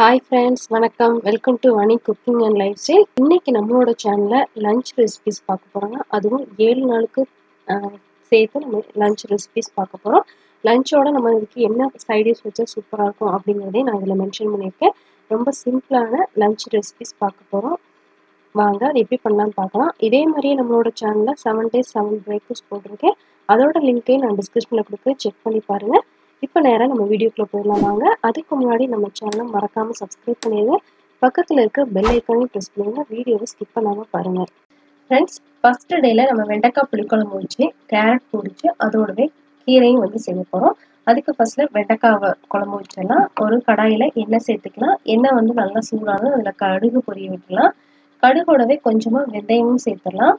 hi friends வணக்கம் welcome to Vani cooking and lifestyle இன்னைக்கு நம்மளோட சேனலில் லஞ்ச் ரெசிபிஸ் பார்க்க போகிறோங்க அதுவும் ஏழு நாளுக்கு ஆஹ், சேர்த்து நம்ம லஞ்ச் ரெசிபிஸ் பார்க்க போகிறோம் லஞ்சோட நம்ம இதுக்கு என்ன சைடிஷ் வச்சா சூப்பராக இருக்கும் அப்படிங்கிறதையும் நான் இதில் மென்ஷன் பண்ணியிருக்கேன் ரொம்ப சிம்பிளான லஞ்ச் ரெசிபிஸ் பார்க்க போகிறோம் வாங்க அது எப்படி பண்ணலாம்னு பார்க்கலாம் இதே மாதிரியே நம்மளோட சேனலில் செவன் டேஸ் செவன் பிரேக்ஃபாஸ்ட் போட்டிருக்கேன் அதோட லிங்க்கையும் நான் டிஸ்கிரிப்ஷனில் கொடுக்குறேன் செக் பண்ணி பாருங்கள் இப்போ நேராக நம்ம வீடியோக்குள்ளே போயிடலாம் வாங்க அதுக்கு முன்னாடி நம்ம சேனலை மறக்காமல் சப்ஸ்கிரைப் பண்ணிடுங்க பக்கத்தில் இருக்க பெல் ஐக்கானையும் ப்ரெஸ் பண்ணுங்க வீடியோவை ஸ்கிப் பண்ணாமல் பாருங்கள் ஃப்ரெண்ட்ஸ் ஃபஸ்ட்டு டேயில் நம்ம வெண்டைக்காய் புளிக்குழம்பு வச்சு கேரட் பொரிச்சு அதோடவே கீரையும் வந்து செய்ய போகிறோம் அதுக்கு ஃபஸ்ட்டில் வெண்டைக்காவை குழம்பு வச்சிடலாம் ஒரு கடாயில் எண்ணெய் சேர்த்துக்கலாம் எண்ணெய் வந்து நல்லா சூடானது அதில் கடுகு பொரிய விட்டுலாம் கடுகோடவே கொஞ்சமாக வெந்தயமும் சேர்த்துடலாம்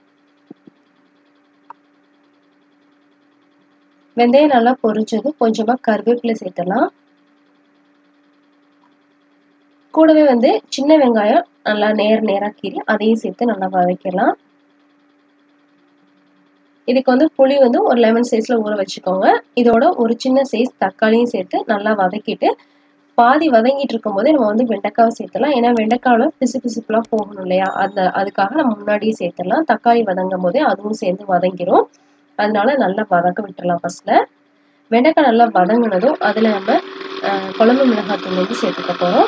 வெந்தயம் நல்லா பொரிச்சது கொஞ்சமாக கருவேப்பிலை சேர்த்துடலாம் கூடவே வந்து சின்ன வெங்காயம் நல்லா நேர் நேராக கீறி அதையும் சேர்த்து நல்லா வதக்கிடலாம் இதுக்கு வந்து புளி வந்து ஒரு லெமன் சைஸில் ஊற வச்சுக்கோங்க இதோட ஒரு சின்ன சைஸ் தக்காளியும் சேர்த்து நல்லா வதக்கிட்டு பாதி வதங்கிட்டு இருக்கும் போதே நம்ம வந்து வெண்டைக்காவை சேர்த்துலாம் ஏன்னா வெண்டைக்காவில் பிசு பிசுப்புலாம் போகணும் இல்லையா அந்த அதுக்காக நம்ம முன்னாடியே சேர்த்துடலாம் தக்காளி வதங்கும் போதே அதுவும் சேர்ந்து வதங்கிரும் அதனால நல்லா வதக்க விட்டுறலாம் ஃபர்ஸ்ட்ல வெண்டைக்காய் நல்லா வதங்கினதும் அதில் நம்ம குழம்பு மிளகாத்தூள் வந்து சேர்த்துக்க போகிறோம்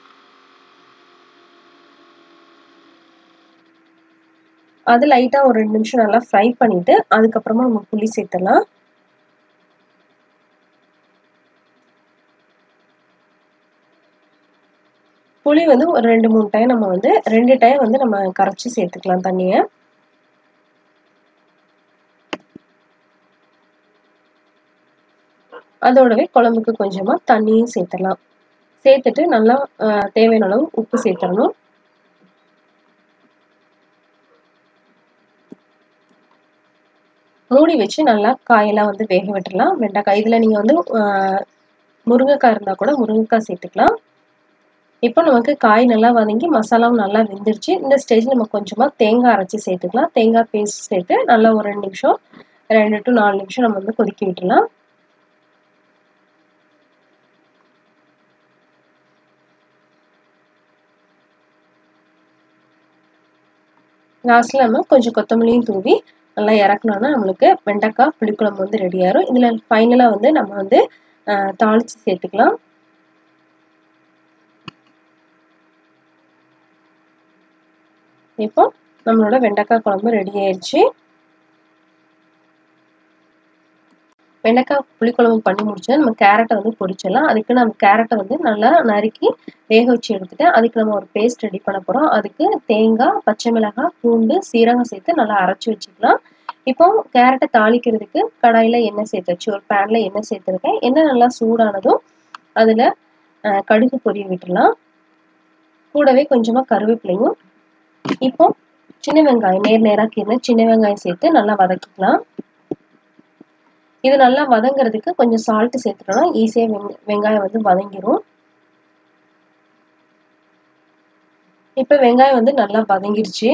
அது லைட்டாக ஒரு ரெண்டு நிமிஷம் நல்லா ஃப்ரை பண்ணிட்டு அதுக்கப்புறமா நம்ம புளி சேர்த்துடலாம் புளி வந்து ஒரு ரெண்டு மூணு டைம் நம்ம வந்து ரெண்டு டைம் வந்து நம்ம கரைச்சி சேர்த்துக்கலாம் தண்ணியை அதோடவே குழம்புக்கு கொஞ்சமாக தண்ணியும் சேர்த்துடலாம் சேர்த்துட்டு நல்லா தேவையான அளவு உப்பு சேர்த்துடணும் மூடி வச்சு நல்லா காயெல்லாம் வந்து வேக விட்டுடலாம் வெண்டைக்காய் இதில் நீங்கள் வந்து முருங்கைக்காய் இருந்தால் கூட முருங்கைக்காய் சேர்த்துக்கலாம் இப்போ நமக்கு காய் நல்லா வதங்கி மசாலாவும் நல்லா வெந்துருச்சு இந்த ஸ்டேஜில் நம்ம கொஞ்சமாக தேங்காய் அரைச்சி சேர்த்துக்கலாம் தேங்காய் பேஸ்ட் சேர்த்து நல்லா ஒரு ரெண்டு நிமிஷம் ரெண்டு டு நாலு நிமிஷம் நம்ம வந்து கொதிக்க விட்டுலாம் லாஸ்ட்டில் நம்ம கொஞ்சம் கொத்தமல்லியும் தூவி நல்லா இறக்கணும்னா நம்மளுக்கு வெண்டைக்காய் புளிக்குழம்பு வந்து ரெடி ஆயிரும் இதில் ஃபைனலாக வந்து நம்ம வந்து தாளித்து சேர்த்துக்கலாம் இப்போ நம்மளோட வெண்டைக்காய் குழம்பு ரெடி ஆயிடுச்சு வெண்டைக்காய் புளிக்குழம்பு பண்ணி முடிச்சா நம்ம கேரட்டை வந்து பொரிச்சிடலாம் அதுக்கு நம்ம கேரட்டை வந்து நல்லா நறுக்கி வேக வச்சு எடுத்துட்டு அதுக்கு நம்ம ஒரு பேஸ்ட் ரெடி பண்ண போகிறோம் அதுக்கு தேங்காய் பச்சை மிளகாய் பூண்டு சீரகம் சேர்த்து நல்லா அரைச்சி வச்சுக்கலாம் இப்போ கேரட்டை தாளிக்கிறதுக்கு கடாயில் எண்ணெய் சேர்த்து வச்சு ஒரு பேனில் எண்ணெய் சேர்த்துருக்கேன் எண்ணெய் நல்லா சூடானதும் அதில் கடுகு பொரிய விட்டுடலாம் கூடவே கொஞ்சமாக கருவேப்பிலையும் இப்போ சின்ன வெங்காயம் நேர் நேராக கீரின சின்ன வெங்காயம் சேர்த்து நல்லா வதக்கிக்கலாம் இது நல்லா வதங்குறதுக்கு கொஞ்சம் சால்ட் சேர்த்துட்டோம்னா ஈஸியாக வெங் வெங்காயம் வந்து வதங்கிரும் இப்போ வெங்காயம் வந்து நல்லா வதங்கிருச்சு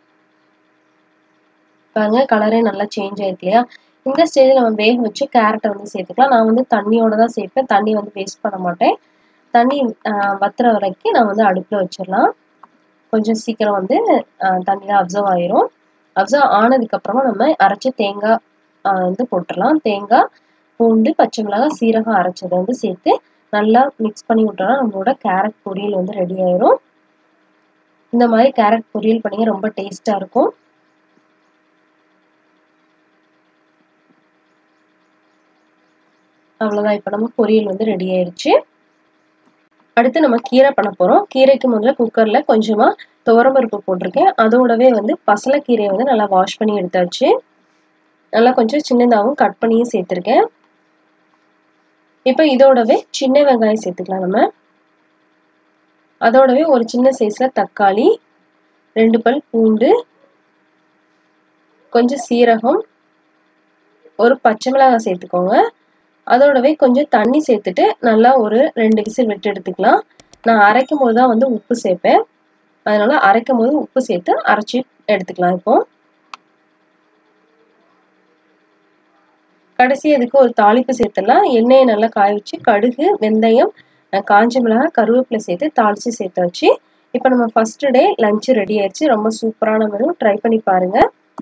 பாருங்க கலரே நல்லா சேஞ்ச் ஆயிருக்கு இல்லையா இந்த ஸ்டேஜில் நம்ம வேக வச்சு கேரட்டை வந்து சேர்த்துக்கலாம் நான் வந்து தண்ணியோட தான் சேர்ப்பேன் தண்ணி வந்து வேஸ்ட் பண்ண மாட்டேன் தண்ணி வத்துற வரைக்கும் நான் வந்து அடுப்பில் வச்சிடலாம் கொஞ்சம் சீக்கிரம் வந்து தண்ணியில் அப்சர்வ் ஆயிரும் அப்சர்வ் ஆனதுக்கப்புறமா நம்ம அரைச்ச தேங்காய் வந்து போட்டுடலாம் தேங்காய் பூண்டு பச்சை மிளகாய் சீரகம் அரைச்சதை வந்து சேர்த்து நல்லா மிக்ஸ் பண்ணி விட்டோம்னா நம்மளோட கேரட் பொரியல் வந்து ரெடி ஆயிரும் இந்த மாதிரி கேரட் பொரியல் பண்ணிங்க ரொம்ப டேஸ்டாக இருக்கும் அவ்வளோதான் இப்போ நம்ம பொரியல் வந்து ரெடி ஆயிடுச்சு அடுத்து நம்ம கீரை பண்ண போகிறோம் கீரைக்கு முதல்ல குக்கரில் கொஞ்சமாக துவரம்பருப்பு போட்டிருக்கேன் அதோடவே வந்து பசலைக்கீரையை வந்து நல்லா வாஷ் பண்ணி எடுத்தாச்சு நல்லா கொஞ்சம் சின்னதாகவும் கட் பண்ணியும் சேர்த்துருக்கேன் இப்போ இதோடவே சின்ன வெங்காயம் சேர்த்துக்கலாம் நம்ம அதோடவே ஒரு சின்ன சைஸில் தக்காளி ரெண்டு பல் பூண்டு கொஞ்சம் சீரகம் ஒரு பச்சை மிளகாய் சேர்த்துக்கோங்க அதோடவே கொஞ்சம் தண்ணி சேர்த்துட்டு நல்லா ஒரு ரெண்டு விசில் விட்டு எடுத்துக்கலாம் நான் அரைக்கும் போது தான் வந்து உப்பு சேர்ப்பேன் அதனால அரைக்கும் போது உப்பு சேர்த்து அரைச்சி எடுத்துக்கலாம் இப்போ கடைசி அதுக்கு ஒரு தாளிப்பு சேர்த்துடலாம் எண்ணெயை நல்லா காய வச்சு கடுகு வெந்தயம் காஞ்ச மிளகாய் கருவேப்பிலை சேர்த்து தாளித்து சேர்த்தாச்சு இப்போ நம்ம ஃபர்ஸ்ட் டே லஞ்சு ரெடி ஆயிடுச்சு ரொம்ப சூப்பரான மெனு ட்ரை பண்ணி பாருங்க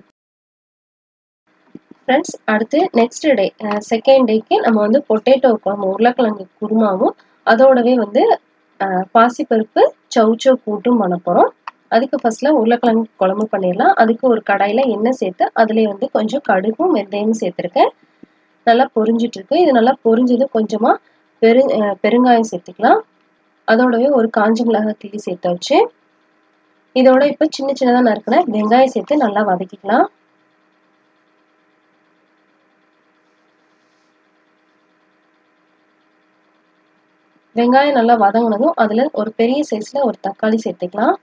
ஃப்ரெண்ட்ஸ் அடுத்து நெக்ஸ்ட் டே செகண்ட் டேக்கு நம்ம வந்து பொட்டேட்டோ குழம்பு உருளைக்கிழங்கு குருமாவும் அதோடவே வந்து பாசிப்பருப்பு சவுச்சோ கூட்டும் பண்ண போகிறோம் அதுக்கு ஃபர்ஸ்ட்ல உருளைக்கிழங்கு குழம்பு பண்ணிடலாம் அதுக்கு ஒரு கடாயில் எண்ணெய் சேர்த்து அதுலேயே வந்து கொஞ்சம் கடுகும் வெந்தயமும் சேர்த்துருக்கேன் நல்லா பொரிஞ்சிட்டு இருக்கு இது நல்லா பொரிஞ்சது கொஞ்சமாக பெரு பெருங்காயம் சேர்த்துக்கலாம் அதோடவே ஒரு காஞ்ச மிளகாய் கிள்ளி சேர்த்தாச்சு இதோட இப்போ சின்ன சின்னதாக நறுக்கின வெங்காயம் சேர்த்து நல்லா வதக்கிக்கலாம் வெங்காயம் நல்லா வதங்கினதும் அதில் ஒரு பெரிய சைஸில் ஒரு தக்காளி சேர்த்துக்கலாம்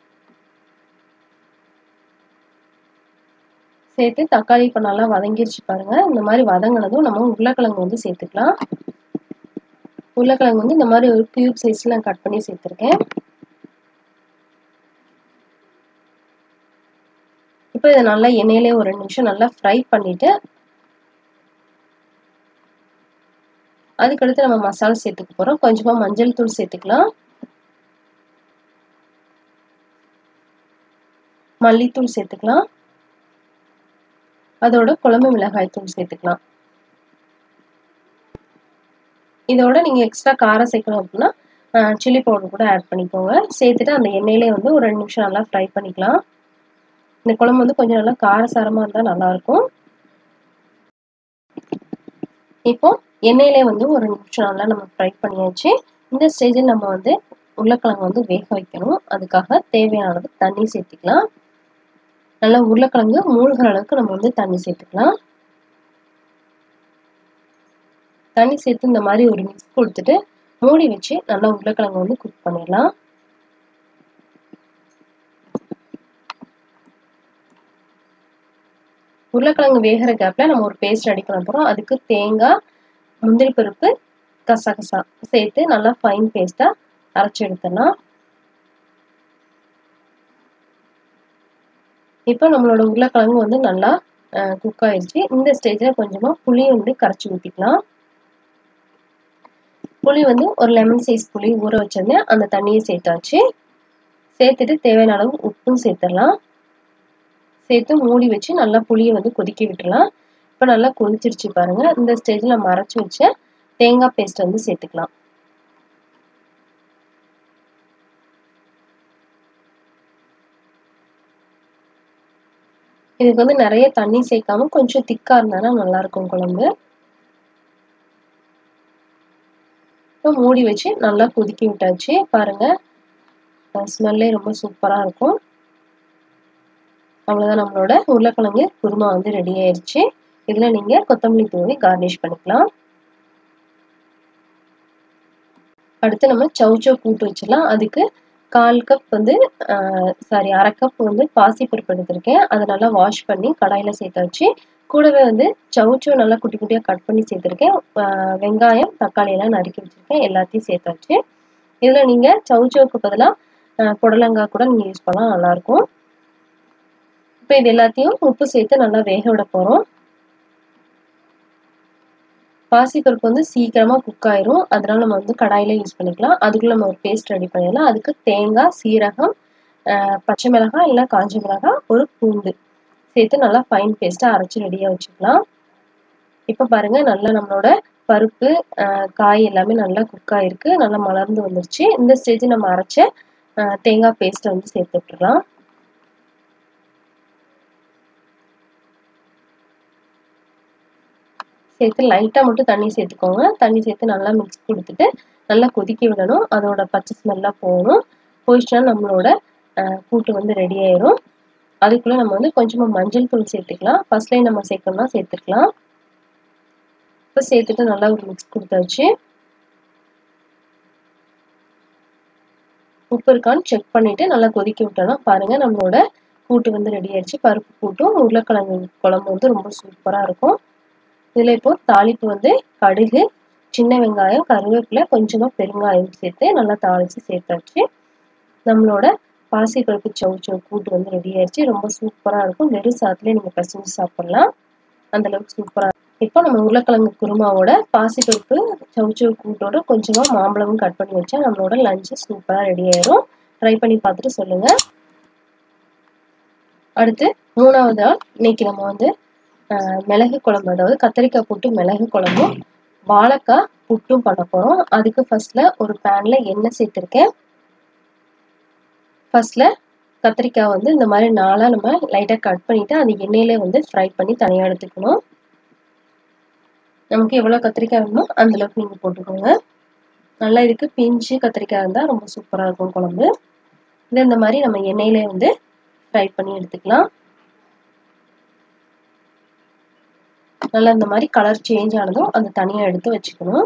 சேர்த்து தக்காளி இப்போ நல்லா வதங்கிருச்சு பாருங்க இந்த மாதிரி வதங்கினதும் நம்ம உருளைக்கிழங்கு வந்து சேர்த்துக்கலாம் உருளைக்கிழங்கு வந்து இந்த மாதிரி ஒரு கியூப் சைஸில் நான் கட் பண்ணி சேர்த்துருக்கேன் இப்போ இதை நல்லா எண்ணெயிலே ஒரு ரெண்டு நிமிஷம் நல்லா ஃப்ரை பண்ணிட்டு அதுக்கடுத்து நம்ம மசாலா சேர்த்துக்க போகிறோம் கொஞ்சமாக மஞ்சள் தூள் சேர்த்துக்கலாம் மல்லித்தூள் சேர்த்துக்கலாம் அதோட குழம்பு மிளகாய் தூள் சேர்த்துக்கலாம் இதோட நீங்கள் எக்ஸ்ட்ரா காரம் சேர்க்கணும் அப்படின்னா சில்லி பவுடர் கூட ஆட் பண்ணிக்கோங்க சேர்த்துட்டு அந்த எண்ணெயிலே வந்து ஒரு ரெண்டு நிமிஷம் நல்லா ஃப்ரை பண்ணிக்கலாம் இந்த குழம்பு வந்து கொஞ்சம் நல்லா காரசாரமாக இருந்தால் நல்லாயிருக்கும் இப்போ எண்ணெயிலே வந்து ஒரு நிமிஷம் நல்லா நம்ம ஃப்ரை பண்ணியாச்சு இந்த ஸ்டேஜில் நம்ம வந்து உருளைக்கிழங்கு வந்து வேக வைக்கணும் அதுக்காக தேவையானது தண்ணி சேர்த்துக்கலாம் நல்லா உருளைக்கிழங்கு மூழ்கிற அளவுக்கு நம்ம வந்து தண்ணி சேர்த்துக்கலாம் தண்ணி சேர்த்து இந்த மாதிரி ஒரு மிக்ஸ் கொடுத்துட்டு மூடி வச்சு நல்லா உருளைக்கிழங்கு வந்து குக் பண்ணிடலாம் உருளைக்கிழங்கு வேகிற கேப்ல நம்ம ஒரு பேஸ்ட் ரெடி பண்ண போறோம் அதுக்கு தேங்காய் முந்திரி பருப்பு கசகசா சேர்த்து நல்லா ஃபைன் பேஸ்டா அரைச்சி எடுத்துடலாம் இப்போ நம்மளோட உருளைக்கிழங்கு வந்து நல்லா குக் ஆயிடுச்சு இந்த ஸ்டேஜில் கொஞ்சமாக புளி வந்து கரைச்சி ஊற்றிக்கலாம் புளி வந்து ஒரு லெமன் சைஸ் புளி ஊற வச்சிருந்தேன் அந்த தண்ணியை சேர்த்தாச்சு சேர்த்துட்டு தேவையான அளவு உப்பும் சேர்த்துடலாம் சேர்த்து மூடி வச்சு நல்லா புளியை வந்து கொதிக்க விட்டுறலாம் இப்போ நல்லா கொதிச்சிருச்சு பாருங்க இந்த ஸ்டேஜில் நம்ம அரைச்சி வச்ச தேங்காய் பேஸ்ட் வந்து சேர்த்துக்கலாம் இதுக்கு வந்து நிறைய தண்ணி சேர்க்காம கொஞ்சம் திக்கா இருந்தாலும் நல்லா இருக்கும் குழம்பு இப்போ மூடி வச்சு நல்லா கொதிக்க விட்டாச்சு பாருங்க ஸ்மெல்லே ரொம்ப சூப்பராக இருக்கும் அவ்வளோதான் நம்மளோட உருளைக்கிழங்கு குருமா வந்து ரெடி ஆயிடுச்சு இதில் நீங்கள் கொத்தமல்லி தூவி கார்னிஷ் பண்ணிக்கலாம் அடுத்து நம்ம சவுச்சோ கூட்டு வச்சிடலாம் அதுக்கு கால் கப் வந்து சாரி அரை கப் வந்து பாசிப்பருப்பு எடுத்திருக்கேன் அதை நல்லா வாஷ் பண்ணி கடாயில் சேர்த்தாச்சு கூடவே வந்து சவுச்சோ நல்லா குட்டி குட்டியாக கட் பண்ணி சேர்த்துருக்கேன் வெங்காயம் தக்காளி எல்லாம் நறுக்கி வச்சுருக்கேன் எல்லாத்தையும் சேர்த்தாச்சு இதில் நீங்கள் சவுச்சோவுக்கு பதிலாக புடலங்காய் கூட நீங்கள் யூஸ் பண்ணலாம் நல்லாயிருக்கும் இப்போ இது எல்லாத்தையும் உப்பு சேர்த்து நல்லா வேக விட போகிறோம் பாசிப்பருப்பு வந்து சீக்கிரமாக குக் ஆயிரும் அதனால நம்ம வந்து கடாயில யூஸ் பண்ணிக்கலாம் அதுக்குள்ள நம்ம ஒரு பேஸ்ட் ரெடி பண்ணிடலாம் அதுக்கு தேங்காய் சீரகம் பச்சை மிளகாய் இல்லை காஞ்ச மிளகாய் ஒரு பூண்டு சேர்த்து நல்லா ஃபைன் பேஸ்ட்டாக அரைச்சி ரெடியாக வச்சுக்கலாம் இப்போ பாருங்க நல்லா நம்மளோட பருப்பு காய் எல்லாமே நல்லா குக் ஆயிருக்கு நல்லா மலர்ந்து வந்துருச்சு இந்த ஸ்டேஜ் நம்ம அரைச்ச தேங்காய் பேஸ்ட்டை வந்து சேர்த்து விட்டுறலாம் சேர்த்து லைட்டாக மட்டும் தண்ணி சேர்த்துக்கோங்க தண்ணி சேர்த்து நல்லா மிக்ஸ் கொடுத்துட்டு நல்லா கொதிக்க விடணும் அதோட பச்சை ஸ்மெல்லாம் போகணும் போயிடுச்சுன்னா நம்மளோட கூட்டு வந்து ரெடி ஆயிரும் அதுக்குள்ளே நம்ம வந்து கொஞ்சமாக மஞ்சள் தூள் சேர்த்துக்கலாம் ஃபர்ஸ்ட்லேயே நம்ம சேர்க்கணும்னா சேர்த்துக்கலாம் இப்போ சேர்த்துட்டு நல்லா ஒரு மிக்ஸ் கொடுத்தாச்சு உப்பு இருக்கான்னு செக் பண்ணிட்டு நல்லா கொதிக்க விட்டோம்னா பாருங்க நம்மளோட கூட்டு வந்து ரெடி ஆயிடுச்சு பருப்பு கூட்டும் உருளைக்கிழங்கு குழம்பு வந்து ரொம்ப சூப்பராக இருக்கும் இதில் இப்போ தாளிப்பு வந்து கடுகு சின்ன வெங்காயம் கருவேப்பிலை கொஞ்சமாக பெருங்காயம் சேர்த்து நல்லா தாளித்து சேர்த்தாச்சு நம்மளோட பாசிப்பருப்பு சவுச்சோ கூட்டு வந்து ரெடி ஆயிடுச்சு ரொம்ப சூப்பராக இருக்கும் வெறும் சாத்துலேயே நீங்கள் பசஞ்சு சாப்பிட்லாம் அந்தளவுக்கு சூப்பராக இப்போ நம்ம உருளைக்கிழங்கு குருமாவோட பாசிப்பருப்பு சவுச்சவு கூட்டோட கொஞ்சமாக மாம்பழமும் கட் பண்ணி வச்சா நம்மளோட லஞ்சு சூப்பராக ரெடி ஆயிரும் ட்ரை பண்ணி பார்த்துட்டு சொல்லுங்கள் அடுத்து மூணாவதா இன்னைக்கு நம்ம வந்து மிளகு குழம்பு அதாவது கத்திரிக்காய் போட்டு மிளகு குழம்பும் வாழைக்காய் புட்டும் பண்ண போகிறோம் அதுக்கு ஃபர்ஸ்ட்ல ஒரு பேனில் எண்ணெய் சேர்த்துருக்கேன் ஃபர்ஸ்ட்ல கத்திரிக்காய் வந்து இந்த மாதிரி நாளாக நம்ம லைட்டாக கட் பண்ணிவிட்டு அந்த எண்ணெயிலே வந்து ஃப்ரை பண்ணி தனியாக எடுத்துக்கணும் நமக்கு எவ்வளோ கத்திரிக்காய் வேணுமோ அந்தளவுக்கு நீங்கள் போட்டுக்கோங்க நல்லா இதுக்கு பிஞ்சு கத்திரிக்காய் இருந்தால் ரொம்ப சூப்பராக இருக்கும் குழம்பு இது இந்த மாதிரி நம்ம எண்ணெயிலே வந்து ஃப்ரை பண்ணி எடுத்துக்கலாம் நல்லா இந்த மாதிரி கலர் சேஞ்ச் ஆனதும் அந்த தனியாக எடுத்து வச்சுக்கணும்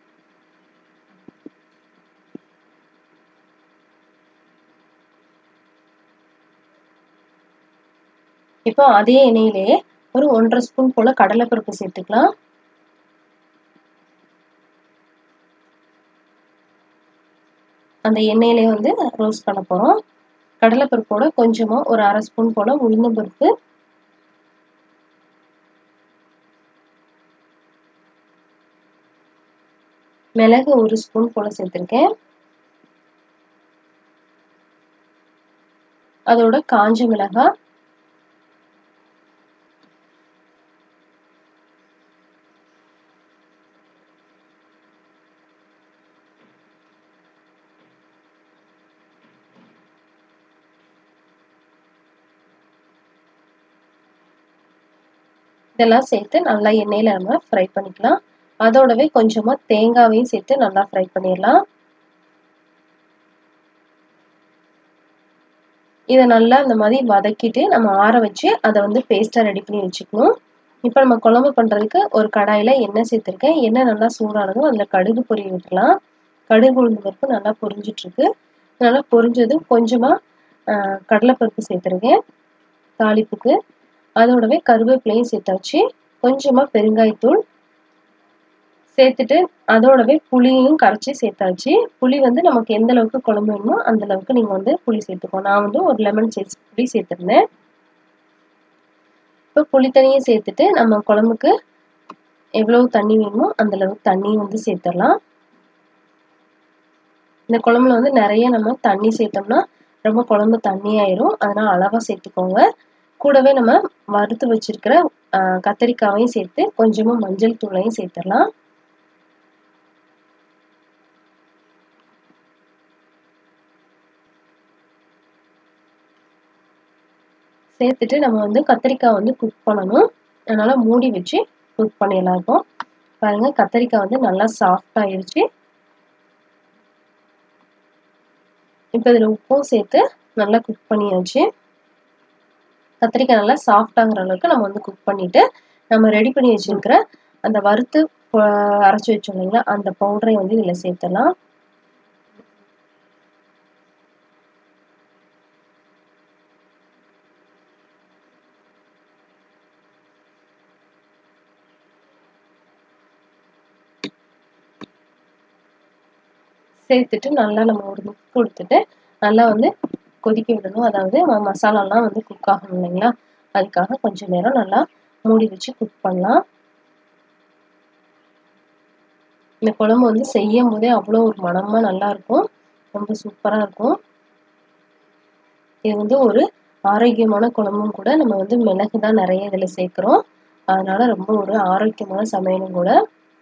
இப்போ அதே எண்ணெயிலேயே ஒரு ஒன்றரை ஸ்பூன் போல கடலைப்பருப்பு சேர்த்துக்கலாம் அந்த எண்ணெயிலே வந்து ரோஸ்ட் பண்ண போகிறோம் கடலைப்பருப்போட கொஞ்சமாக ஒரு அரை ஸ்பூன் போல் உளுந்தம்பருப்பு மிளகு ஒரு ஸ்பூன் போல் சேர்த்துருக்கேன் அதோட காஞ்ச மிளகாய் இதெல்லாம் சேர்த்து நல்லா எண்ணெயில் நம்ம ஃப்ரை பண்ணிக்கலாம் அதோடவே கொஞ்சமாக தேங்காவையும் சேர்த்து நல்லா ஃப்ரை பண்ணிடலாம் இதை நல்லா இந்த மாதிரி வதக்கிட்டு நம்ம ஆற வச்சு அதை வந்து பேஸ்ட்டாக ரெடி பண்ணி வச்சுக்கணும் இப்போ நம்ம குழம்பு பண்ணுறதுக்கு ஒரு கடாயில் எண்ணெய் சேர்த்துருக்கேன் எண்ணெய் நல்லா சூடானதும் அதில் கடுகு பொரிய விட்டுலாம் கடுகு உளுந்து பருப்பு நல்லா பொரிஞ்சிட்ருக்கு நல்லா பொரிஞ்சதும் கொஞ்சமாக கடலைப்பருப்பு சேர்த்துருக்கேன் தாளிப்புக்கு அதோடவே கருவேப்பிலையும் சேர்த்தாச்சு கொஞ்சமாக பெருங்காயத்தூள் சேர்த்துட்டு அதோடவே புளியும் கரைச்சி சேர்த்தாச்சு புளி வந்து நமக்கு எந்த அளவுக்கு குழம்பு வேணுமோ அந்த அளவுக்கு நீங்கள் வந்து புளி சேர்த்துக்கோ நான் வந்து ஒரு லெமன் சைஸ் புளி சேர்த்துருந்தேன் இப்போ புளி தண்ணியும் சேர்த்துட்டு நம்ம குழம்புக்கு எவ்வளவு தண்ணி வேணுமோ அந்த அளவுக்கு தண்ணியும் வந்து சேர்த்துடலாம் இந்த குழம்புல வந்து நிறைய நம்ம தண்ணி சேர்த்தோம்னா ரொம்ப குழம்பு தண்ணி ஆயிரும் அதனால் அளவாக சேர்த்துக்கோங்க கூடவே நம்ம வறுத்து வச்சிருக்கிற கத்திரிக்காவையும் சேர்த்து கொஞ்சமாக மஞ்சள் தூளையும் சேர்த்துடலாம் சேர்த்துட்டு நம்ம வந்து கத்திரிக்காய் வந்து குக் பண்ணணும் அதனால் மூடி வச்சு குக் பண்ணிடலாம் இப்போ பாருங்கள் கத்திரிக்காய் வந்து நல்லா சாஃப்ட் ஆயிடுச்சு இப்போ இதில் உப்பும் சேர்த்து நல்லா குக் பண்ணியாச்சு கத்திரிக்காய் நல்லா சாஃப்ட் ஆகுற அளவுக்கு நம்ம வந்து குக் பண்ணிட்டு நம்ம ரெடி பண்ணி வச்சிருக்கிற அந்த வறுத்து அரைச்சி வச்சோம் இல்லைங்களா அந்த பவுடரை வந்து இதில் சேர்த்துடலாம் சேர்த்துட்டு நல்லா நம்ம ஒரு மிக்ஸ் கொடுத்துட்டு நல்லா வந்து கொதிக்க விடணும் அதாவது மசாலாலாம் வந்து குக் ஆகணும் இல்லைங்களா அதுக்காக கொஞ்சம் நேரம் நல்லா மூடி வச்சு குக் பண்ணலாம் இந்த குழம்பு வந்து செய்யும் போதே அவ்வளோ ஒரு மனமாக நல்லா இருக்கும் ரொம்ப சூப்பராக இருக்கும் இது வந்து ஒரு ஆரோக்கியமான குழம்பும் கூட நம்ம வந்து மிளகு தான் நிறைய இதில் சேர்க்குறோம் அதனால ரொம்ப ஒரு ஆரோக்கியமான சமையலும் கூட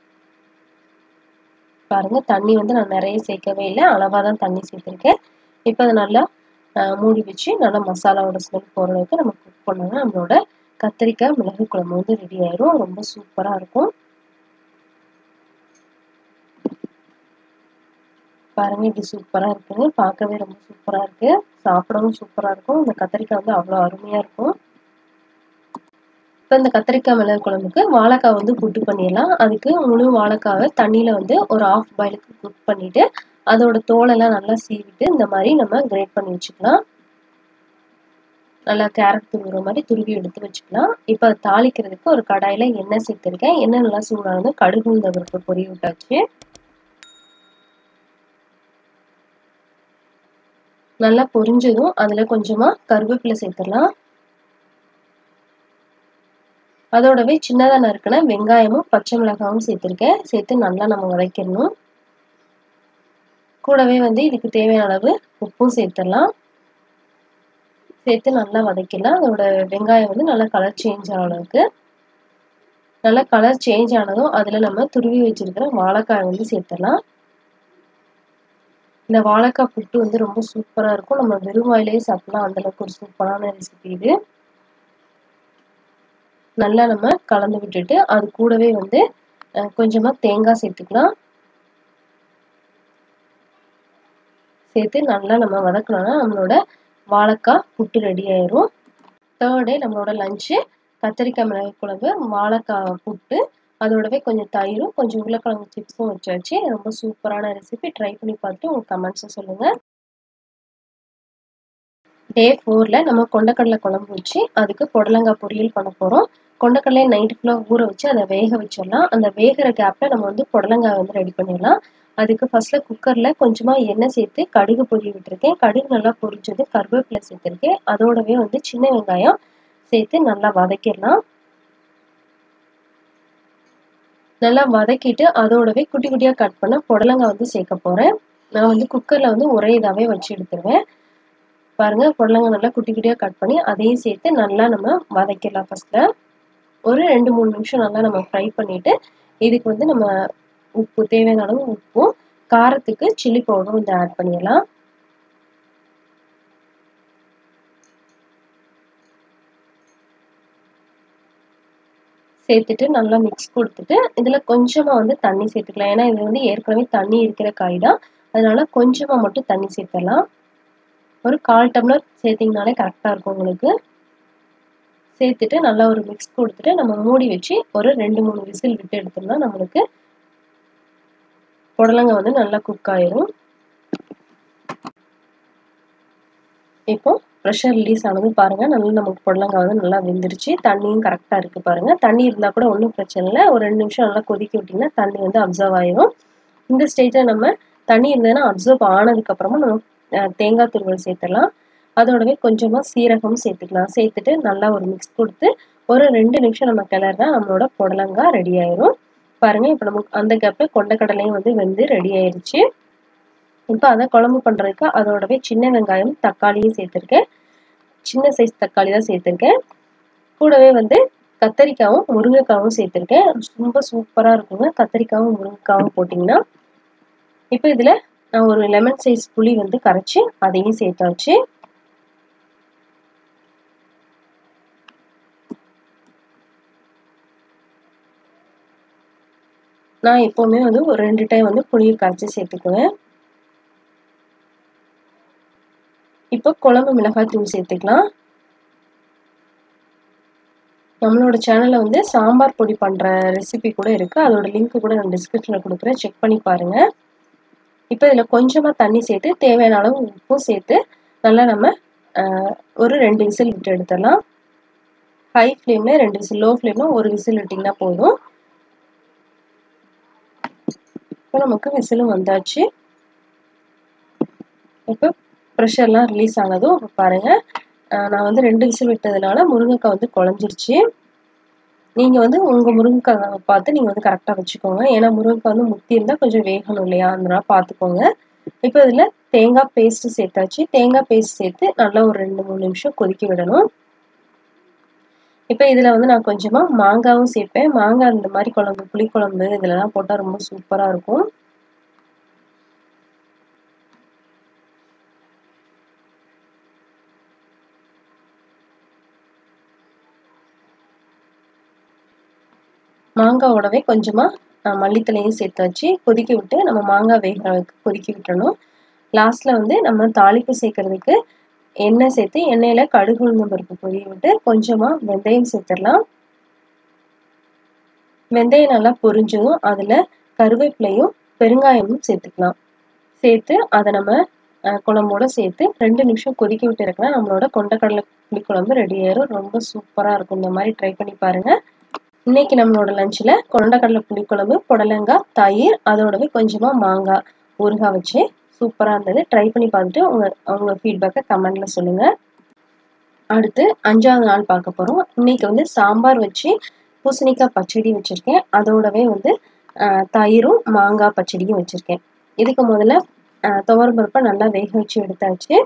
பாருங்க தண்ணி வந்து நான் நிறைய சேர்க்கவே இல்லை அளவாக தான் தண்ணி சேர்த்துருக்கேன் இப்போ அதை நல்லா மூடி வச்சு நல்லா மசாலாவோட ஸ்மெல் போகிற அளவுக்கு நம்ம குக் பண்ணோம்னா நம்மளோட கத்திரிக்காய் மிளகு குழம்பு வந்து ரெடி ஆயிரும் ரொம்ப சூப்பராக இருக்கும் பாருங்க இப்படி சூப்பராக இருக்குங்க பார்க்கவே ரொம்ப சூப்பராக இருக்கு சாப்பிடவும் சூப்பராக இருக்கும் இந்த கத்திரிக்காய் வந்து அவ்வளோ அருமையாக இருக்கும் இப்போ இந்த கத்திரிக்காய் மிளகு குழம்புக்கு வாழைக்காய் வந்து புட்டு பண்ணிடலாம் அதுக்கு முழு வாழைக்காவை தண்ணியில் வந்து ஒரு ஆஃப் பாயிலுக்கு குக் பண்ணிவிட்டு அதோட தோலெல்லாம் நல்லா சீவிட்டு இந்த மாதிரி நம்ம கிரேட் பண்ணி வச்சுக்கலாம் நல்லா கேரட் துருவுற மாதிரி துருவி எடுத்து வச்சுக்கலாம் இப்போ அதை தாளிக்கிறதுக்கு ஒரு கடாயில் எண்ணெய் சேர்த்துருக்கேன் எண்ணெய் நல்லா சூடானது கடுகு உளுந்தவருக்கு பொரிய விட்டாச்சு நல்லா பொரிஞ்சதும் அதில் கொஞ்சமாக கருவேப்பிலை சேர்த்துடலாம் அதோடவே சின்னதாக நறுக்கின வெங்காயமும் பச்சை மிளகாவும் சேர்த்துருக்கேன் சேர்த்து நல்லா நம்ம வதக்கிடணும் கூடவே வந்து இதுக்கு தேவையான அளவு உப்பும் சேர்த்துடலாம் சேர்த்து நல்லா வதக்கிடலாம் அதோட வெங்காயம் வந்து நல்லா கலர் சேஞ்ச் ஆகிற அளவுக்கு நல்லா கலர் சேஞ்ச் ஆனதும் அதில் நம்ம துருவி வச்சிருக்கிற வாழைக்காய் வந்து சேர்த்துடலாம் இந்த வாழைக்காய் புட்டு வந்து ரொம்ப சூப்பராக இருக்கும் நம்ம வெறும் வாயிலேயே சாப்பிடலாம் அந்தளவுக்கு ஒரு சூப்பரான ரெசிபி இது நல்லா நம்ம கலந்து விட்டுட்டு அது கூடவே வந்து கொஞ்சமாக தேங்காய் சேர்த்துக்கலாம் சேர்த்து நல்லா நம்ம வதக்கணும்னா நம்மளோட வாழைக்காய் புட்டு ரெடி ஆயிரும் தேர்ட் டே நம்மளோட லஞ்சு கத்திரிக்காய் மிளகு குழம்பு வாழைக்காய் புட்டு அதோடவே கொஞ்சம் தயிரும் கொஞ்சம் உருளைக்கிழங்கு சிப்ஸும் வச்சாச்சு ரொம்ப சூப்பரான ரெசிபி ட்ரை பண்ணி பார்த்துட்டு உங்கள் கமெண்ட்ஸை சொல்லுங்கள் டே ஃபோரில் நம்ம கொண்டக்கடலை குழம்பு வச்சு அதுக்கு புடலங்காய் பொரியல் பண்ண போகிறோம் கொண்டக்கடலையை நைட்டு ஃபுல்லாக ஊற வச்சு அதை வேக வச்சிடலாம் அந்த வேகிற கேப்பில் நம்ம வந்து புடலங்காய் வந்து ரெடி பண்ணிடலாம் அதுக்கு ஃபர்ஸ்ட்டில் குக்கரில் கொஞ்சமாக எண்ணெய் சேர்த்து கடுகு பொரிய விட்டுருக்கேன் கடுகு நல்லா பொரிஞ்சது கருவேப்பிலை சேர்த்துருக்கேன் அதோடவே வந்து சின்ன வெங்காயம் சேர்த்து நல்லா வதக்கிடலாம் நல்லா வதக்கிட்டு அதோடவே குட்டி குட்டியாக கட் பண்ண புடலங்காய் வந்து சேர்க்க போகிறேன் நான் வந்து குக்கரில் வந்து ஒரே இதாகவே வச்சு எடுத்துருவேன் பாருங்கள் புடலங்காய் நல்லா குட்டி குட்டியாக கட் பண்ணி அதையும் சேர்த்து நல்லா நம்ம வதக்கிடலாம் ஃபஸ்ட்டில் ஒரு ரெண்டு மூணு நிமிஷம் நல்லா நம்ம ஃப்ரை பண்ணிவிட்டு இதுக்கு வந்து நம்ம உப்பு தேவையான அளவு உப்பும் காரத்துக்கு சில்லி பவுடரும் வந்து ஆட் பண்ணிடலாம் சேர்த்துட்டு நல்லா மிக்ஸ் கொடுத்துட்டு இதில் கொஞ்சமாக வந்து தண்ணி சேர்த்துக்கலாம் ஏன்னா இது வந்து ஏற்கனவே தண்ணி இருக்கிற காய் தான் அதனால கொஞ்சமாக மட்டும் தண்ணி சேர்த்துடலாம் ஒரு கால் டம்ளர் சேர்த்திங்கனாலே கரெக்டாக இருக்கும் உங்களுக்கு சேர்த்துட்டு நல்லா ஒரு மிக்ஸ் கொடுத்துட்டு நம்ம மூடி வச்சு ஒரு ரெண்டு மூணு விசில் விட்டு எடுத்தோம்னா நம்மளுக்கு புடலங்காய் வந்து நல்லா குக் ஆயிரும் இப்போ ப்ரெஷர் ரிலீஸ் ஆனது பாருங்கள் நல்லா நமக்கு புடலங்காய் வந்து நல்லா வெந்துருச்சு தண்ணியும் கரெக்டாக இருக்குது பாருங்கள் தண்ணி இருந்தால் கூட ஒன்றும் பிரச்சனை இல்லை ஒரு ரெண்டு நிமிஷம் நல்லா கொதிக்க விட்டிங்கன்னா தண்ணி வந்து அப்சர்வ் ஆயிரும் இந்த ஸ்டேஜில் நம்ம தண்ணி இருந்ததுன்னா அப்சர்வ் ஆனதுக்கப்புறமா நம்ம தேங்காய் துருவல் சேர்த்துடலாம் அதோடவே கொஞ்சமாக சீரகம் சேர்த்துக்கலாம் சேர்த்துட்டு நல்லா ஒரு மிக்ஸ் கொடுத்து ஒரு ரெண்டு நிமிஷம் நம்ம கிளறினா நம்மளோட புடலங்காய் ரெடி ஆயிரும் பாருங்கள் இப்போ நமக்கு அந்த கேப்பில் கொண்டக்கடலையும் வந்து வெந்து ரெடி ஆயிருச்சு இப்போ அதை குழம்பு பண்ணுறதுக்கு அதோடவே சின்ன வெங்காயம் தக்காளியும் சேர்த்துருக்கேன் சின்ன சைஸ் தக்காளி தான் சேர்த்துருக்கேன் கூடவே வந்து கத்தரிக்காவும் முருங்கைக்காவும் சேர்த்துருக்கேன் ரொம்ப சூப்பராக இருக்குங்க கத்தரிக்காவும் முருங்கைக்காவும் போட்டிங்கன்னா இப்போ இதில் நான் ஒரு லெமன் சைஸ் புளி வந்து கரைச்சி அதையும் சேர்த்தாச்சு நான் எப்போவுமே வந்து ஒரு ரெண்டு டைம் வந்து புளியை கரைச்சி சேர்த்துக்குவேன் இப்போ குழம்பு மிளகாய் தூள் சேர்த்துக்கலாம் நம்மளோட சேனலில் வந்து சாம்பார் பொடி பண்ணுற ரெசிபி கூட இருக்குது அதோட லிங்க் கூட நான் டிஸ்கிரிப்ஷனில் கொடுக்குறேன் செக் பண்ணி பாருங்கள் இப்போ இதில் கொஞ்சமாக தண்ணி சேர்த்து தேவையான அளவு உப்பும் சேர்த்து நல்லா நம்ம ஒரு ரெண்டு விசில் விட்டு எடுத்துடலாம் ஹை ஃப்ளேமில் ரெண்டு விசில் லோ ஃப்ளேமில் ஒரு விசில் விட்டிங்கன்னா போதும் இப்போ நமக்கு விசிலும் வந்தாச்சு இப்போ ப்ரெஷர்லாம் ரிலீஸ் ஆனதும் இப்போ பாருங்கள் நான் வந்து ரெண்டு விசில் விட்டதுனால முருங்கைக்காய் வந்து குழஞ்சிருச்சு நீங்கள் வந்து உங்கள் முருங்கைக்காய் பார்த்து நீங்கள் வந்து கரெக்டாக வச்சுக்கோங்க ஏன்னா முருங்கைக்காய் வந்து முத்தி இருந்தால் கொஞ்சம் வேகணும் இல்லையா அதனால பார்த்துக்கோங்க இப்போ இதில் தேங்காய் பேஸ்ட்டு சேர்த்தாச்சு தேங்காய் பேஸ்ட் சேர்த்து நல்லா ஒரு ரெண்டு மூணு நிமிஷம் கொதிக்க விடணும் இப்போ இதில் வந்து நான் கொஞ்சமாக மாங்காவும் சேர்ப்பேன் மாங்காய் இந்த மாதிரி குழம்பு புளிக்குழம்பு இதிலலாம் போட்டால் ரொம்ப சூப்பராக இருக்கும் மாங்காவோடவே கொஞ்சமாக மல்லித்தலையும் சேர்த்து வச்சு கொதிக்க விட்டு நம்ம மாங்காய் வேகிற அளவுக்கு கொதிக்க விட்டுறணும் லாஸ்ட்டில் வந்து நம்ம தாளிப்பு சேர்க்கறதுக்கு எண்ணெய் சேர்த்து எண்ணெயில் கடுகு உளுந்தம் பருப்பு பொரிய விட்டு கொஞ்சமாக வெந்தயம் சேர்த்துடலாம் வெந்தயம் நல்லா பொரிஞ்சதும் அதில் கருவேப்பிலையும் பெருங்காயமும் சேர்த்துக்கலாம் சேர்த்து அதை நம்ம குழம்போட சேர்த்து ரெண்டு நிமிஷம் கொதிக்க விட்டு இருக்கலாம் நம்மளோட கொண்டக்கடலை புளிக்குழம்பு ரெடி ஆயிரும் ரொம்ப சூப்பராக இருக்கும் இந்த மாதிரி ட்ரை பண்ணி பாருங்கள் இன்னைக்கு நம்மளோட லஞ்சில் கொண்டக்கடலை புளிக்குழம்பு புடலங்காய் தயிர் அதோடவே கொஞ்சமாக மாங்காய் ஊறுகாய் வச்சு சூப்பராக இருந்தது ட்ரை பண்ணி பார்த்துட்டு உங்கள் அவங்க ஃபீட்பேக்கை கமெண்டில் சொல்லுங்கள் அடுத்து அஞ்சாவது நாள் பார்க்க போகிறோம் இன்னைக்கு வந்து சாம்பார் வச்சு பூசணிக்காய் பச்சடி வச்சுருக்கேன் அதோடவே வந்து தயிரும் மாங்காய் பச்சடியும் வச்சுருக்கேன் இதுக்கு முதல்ல துவரம் பருப்பை நல்லா வேக வச்சு எடுத்தாச்சு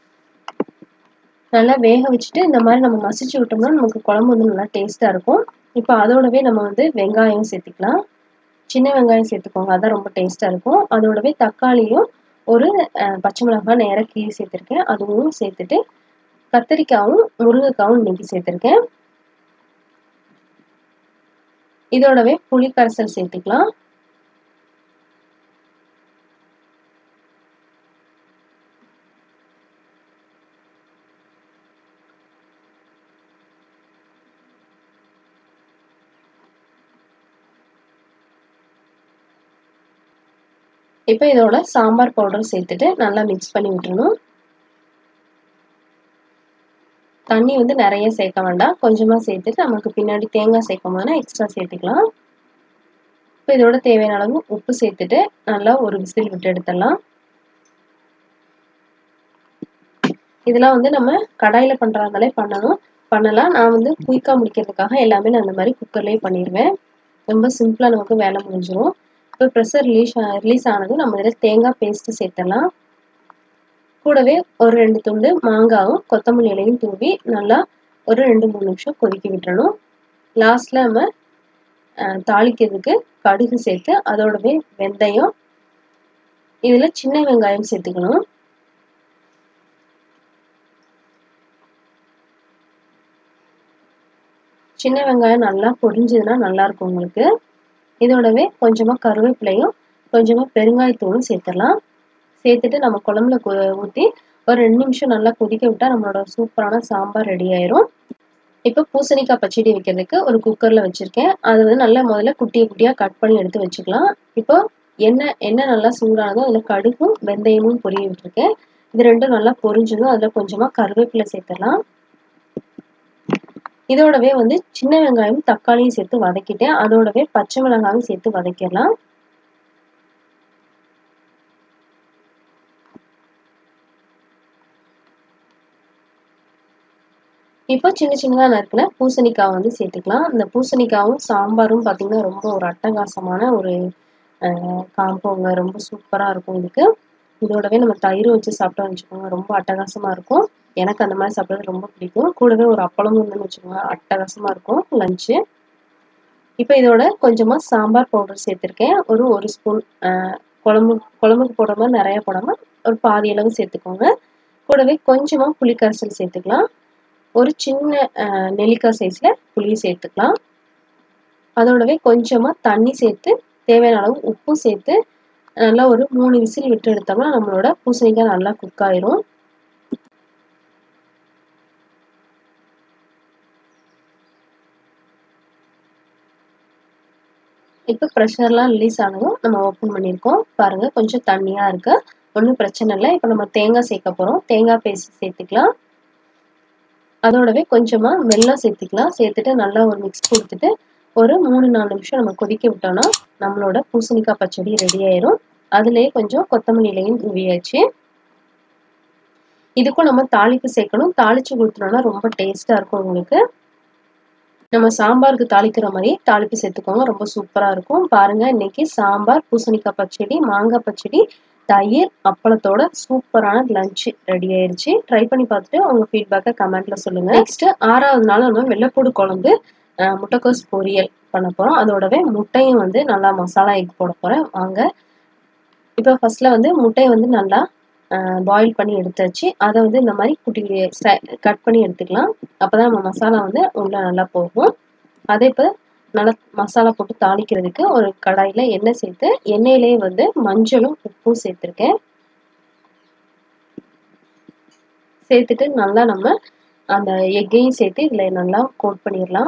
நல்லா வேக வச்சுட்டு இந்த மாதிரி நம்ம மசிச்சு விட்டோம்னா நமக்கு குழம்பு வந்து நல்லா டேஸ்ட்டாக இருக்கும் இப்போ அதோடவே நம்ம வந்து வெங்காயம் சேர்த்துக்கலாம் சின்ன வெங்காயம் சேர்த்துக்கோங்க அதான் ரொம்ப டேஸ்ட்டாக இருக்கும் அதோடவே தக்காளியும் ஒரு பச்சை மிளகாய் நேராக கீழே சேர்த்துருக்கேன் அதுவும் சேர்த்துட்டு கத்திரிக்காயும் முருங்கைக்காவும் இன்னைக்கு சேர்த்துருக்கேன் இதோடவே புளி கரைசல் சேர்த்துக்கலாம் இப்போ இதோட சாம்பார் பவுடர் சேர்த்துட்டு நல்லா மிக்ஸ் பண்ணி விட்டுறணும் தண்ணி வந்து நிறைய சேர்க்க வேண்டாம் கொஞ்சமாக சேர்த்துட்டு நமக்கு பின்னாடி தேங்காய் சேர்க்கும் போதுனா எக்ஸ்ட்ரா சேர்த்துக்கலாம் இப்போ இதோட தேவையான அளவு உப்பு சேர்த்துட்டு நல்லா ஒரு விசில் விட்டு எடுத்துடலாம் இதெல்லாம் வந்து நம்ம கடாயில் பண்ணுறாங்களே பண்ணணும் பண்ணலாம் நான் வந்து குயிக்காக முடிக்கிறதுக்காக எல்லாமே நான் அந்த மாதிரி குக்கர்லேயே பண்ணிடுவேன் ரொம்ப சிம்பிளாக நமக்கு வேலை முடிஞ்சிடும் இப்போ ப்ரெஷர் ரிலீஸ் ரிலீஸ் ஆனதும் நம்ம இதில் தேங்காய் பேஸ்ட்டு சேர்த்துடலாம் கூடவே ஒரு ரெண்டு துண்டு மாங்காவும் கொத்தமல்லி இலையும் தூவி நல்லா ஒரு ரெண்டு மூணு நிமிஷம் கொதிக்க விட்டுறணும் லாஸ்ட்டில் நம்ம தாளிக்கிறதுக்கு கடுகு சேர்த்து அதோடவே வெந்தயம் இதில் சின்ன வெங்காயம் சேர்த்துக்கணும் சின்ன வெங்காயம் நல்லா பொரிஞ்சதுன்னா நல்லா இருக்கும் உங்களுக்கு இதோடவே கொஞ்சமாக கருவேப்பிலையும் கொஞ்சமாக பெருங்காயத்தூளும் சேர்த்துடலாம் சேர்த்துட்டு நம்ம குழம்புல ஊற்றி ஒரு ரெண்டு நிமிஷம் நல்லா கொதிக்க விட்டால் நம்மளோட சூப்பரான சாம்பார் ரெடி ஆயிரும் இப்போ பூசணிக்காய் பச்சடி வைக்கிறதுக்கு ஒரு குக்கரில் வச்சுருக்கேன் அது வந்து நல்லா முதல்ல குட்டியை குட்டியாக கட் பண்ணி எடுத்து வச்சுக்கலாம் இப்போ எண்ணெய் எண்ணெய் நல்லா சூடானதோ அதில் கடுகும் வெந்தயமும் பொரிய விட்டுருக்கேன் இது ரெண்டும் நல்லா பொரிஞ்சதும் அதில் கொஞ்சமாக கருவேப்பிலை சேர்த்துடலாம் இதோடவே வந்து சின்ன வெங்காயம் தக்காளியும் சேர்த்து வதக்கிட்டேன் அதோடவே பச்சை மிளகாயும் சேர்த்து வதக்கிடலாம் இப்போ சின்ன சின்னதாக நறுக்கின பூசணிக்காய் வந்து சேர்த்துக்கலாம் இந்த பூசணிக்காவும் சாம்பாரும் பார்த்திங்கன்னா ரொம்ப ஒரு அட்டகாசமான ஒரு காம்போங்க ரொம்ப சூப்பராக இருக்கும் இதுக்கு இதோடவே நம்ம தயிர் வச்சு சாப்பிட்டோம்னு வச்சுக்கோங்க ரொம்ப அட்டகாசமாக இருக்கும் எனக்கு அந்த மாதிரி சாப்பிட்றது ரொம்ப பிடிக்கும் கூடவே ஒரு அப்பளமும் இருந்துன்னு வச்சுக்கோங்க அட்டகாசமாக இருக்கும் லஞ்சு இப்போ இதோட கொஞ்சமாக சாம்பார் பவுடர் சேர்த்துருக்கேன் ஒரு ஒரு ஸ்பூன் குழம்பு குழம்புக்கு போடுற மாதிரி நிறைய போடாமல் ஒரு பாதி அளவு சேர்த்துக்கோங்க கூடவே கொஞ்சமாக புளிக்கரைசல் சேர்த்துக்கலாம் ஒரு சின்ன நெல்லிக்காய் சைஸில் புளி சேர்த்துக்கலாம் அதோடவே கொஞ்சமாக தண்ணி சேர்த்து தேவையான அளவு உப்பும் சேர்த்து நல்லா ஒரு மூணு விசில் விட்டு எடுத்தோம்னா நம்மளோட பூசணிக்காய் நல்லா குக் ஆயிரும் இப்போ ப்ரெஷர்லாம் ரிலீஸ் ஆனதும் நம்ம ஓப்பன் பண்ணியிருக்கோம் பாருங்கள் கொஞ்சம் தண்ணியாக இருக்குது ஒன்றும் பிரச்சனை இல்லை இப்போ நம்ம தேங்காய் சேர்க்க போகிறோம் தேங்காய் பேஸ்ட் சேர்த்துக்கலாம் அதோடவே கொஞ்சமாக வெல்லம் சேர்த்துக்கலாம் சேர்த்துட்டு நல்லா ஒரு மிக்ஸ் கொடுத்துட்டு ஒரு மூணு நாலு நிமிஷம் நம்ம கொதிக்க விட்டோம்னா நம்மளோட பூசணிக்காய் பச்சடி ரெடி ஆயிரும் அதுலேயே கொஞ்சம் கொத்தமல்லி இலையும் தூவியாச்சு இதுக்கும் நம்ம தாளிப்பு சேர்க்கணும் தாளிச்சு கொடுத்துட்டோம்னா ரொம்ப டேஸ்ட்டாக இருக்கும் உங்களுக்கு நம்ம சாம்பாருக்கு தாளிக்கிற மாதிரி தாளிப்பு சேர்த்துக்கோங்க ரொம்ப சூப்பராக இருக்கும் பாருங்கள் இன்னைக்கு சாம்பார் பூசணிக்காய் பச்சடி மாங்காய் பச்சடி தயிர் அப்பளத்தோட சூப்பரான லஞ்ச் ரெடி ஆயிருச்சு ட்ரை பண்ணி பார்த்துட்டு உங்கள் ஃபீட்பேக்கை கமெண்ட்ல சொல்லுங்க நெக்ஸ்ட் ஆறாவது நாள் நம்ம வெள்ளைப்பூடு குழம்பு முட்டைக்கோஸ் பொரியல் பண்ண போகிறோம் அதோடவே முட்டையும் வந்து நல்லா மசாலா எக் போட போகிறேன் வாங்க இப்போ ஃபர்ஸ்ட்ல வந்து முட்டையை வந்து நல்லா பாயில் பண்ணி எடுத்தாச்சு அதை வந்து இந்த மாதிரி குட்டி கட் பண்ணி எடுத்துக்கலாம் அப்போ தான் நம்ம மசாலா வந்து உள்ள நல்லா போகும் அதே இப்போ நல்லா மசாலா போட்டு தாளிக்கிறதுக்கு ஒரு கடாயில் எண்ணெய் சேர்த்து எண்ணெயிலேயே வந்து மஞ்சளும் உப்பும் சேர்த்துருக்கேன் சேர்த்துட்டு நல்லா நம்ம அந்த எக்கையும் சேர்த்து இதில் நல்லா கோட் பண்ணிடலாம்